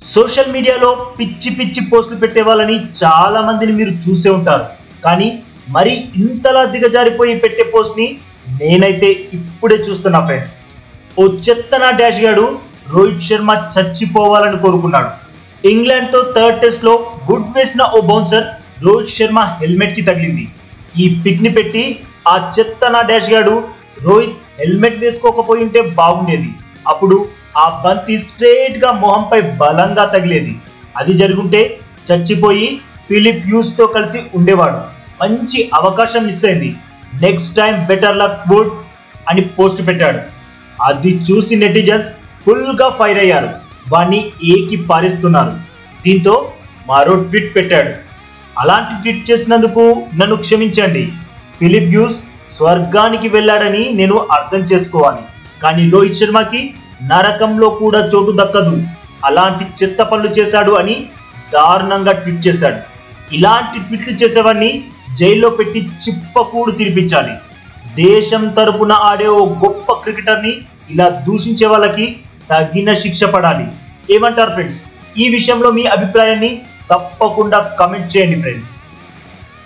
social మీడియాలో పిచ్చి పిచ్చి పోస్టులు పెట్టే వాళ్ళని చాలా మందిని మీరు చూసే ఉంటారు కానీ మరి ఇంతలా దిగజారిపోయి పెట్టే పోస్ట్ ని నేనైతే ఇప్పుడే చూస్తున్నా ఫ్రెండ్స్ ఓ చెత్తన డాష్ గాడు రోహిత్ శర్మ చచ్చిపోవాలని కోరుకున్నాడు ఇంగ్లాండ్ తో థర్డ్ టెస్ట్ లో గుడ్ వేసిన ఓ బౌన్సర్ రోహిత్ శర్మ హెల్మెట్ కి తగిలింది ఈ పిక్ ని పెట్టి ఆ చెత్తన డాష్ గాడు రోహిత్ హెల్మెట్ వేసుకోకపోయి ఉంటే బాగుండేది అప్పుడు ఆ బంతి స్ట్రేట్ గా మొహంపై బలంగా తగిలేది అది జరుగుంటే చచ్చిపోయి ఫిలిప్ యూస్ తో కలిసి ఉండేవాడు మంచి అవకాశం మిస్ అయింది next time better luck good అని పోస్ట్ పెట్టాడు అది చూసి నెటిజన్స్ ఫుల్ గా ఫైర్ అయ్యారు వాణ్ణి ఏకి పారిస్తున్నారు దీంతో మరో ట్వీట్ పెట్టాడు అలాంటి ట్వీట్ చేసినందుకు నన్ను క్షమించండి ఫిలిప్ యూస్ స్వర్గానికి వెళ్ళాడని నేను అర్థం చేసుకోవాలి కానీ రోహిత్ శర్మకి నరకంలో కూడా చోటు దక్కదు అలాంటి చెత్త పనులు చేశాడు అని దారుణంగా ట్వీట్ చేశాడు ఇలాంటి ట్వీట్లు చేసేవాడిని జైల్లో పెట్టి చిప్పకూడు తినిపించాలి దేశం తరపున ఆడే ఓ గొప్ప క్రికెటర్ని ఇలా దూషించే వాళ్ళకి తగిన శిక్ష పడాలి ఏమంటారు ఫ్రెండ్స్ ఈ విషయంలో మీ అభిప్రాయాన్ని తప్పకుండా కమెంట్ చేయండి ఫ్రెండ్స్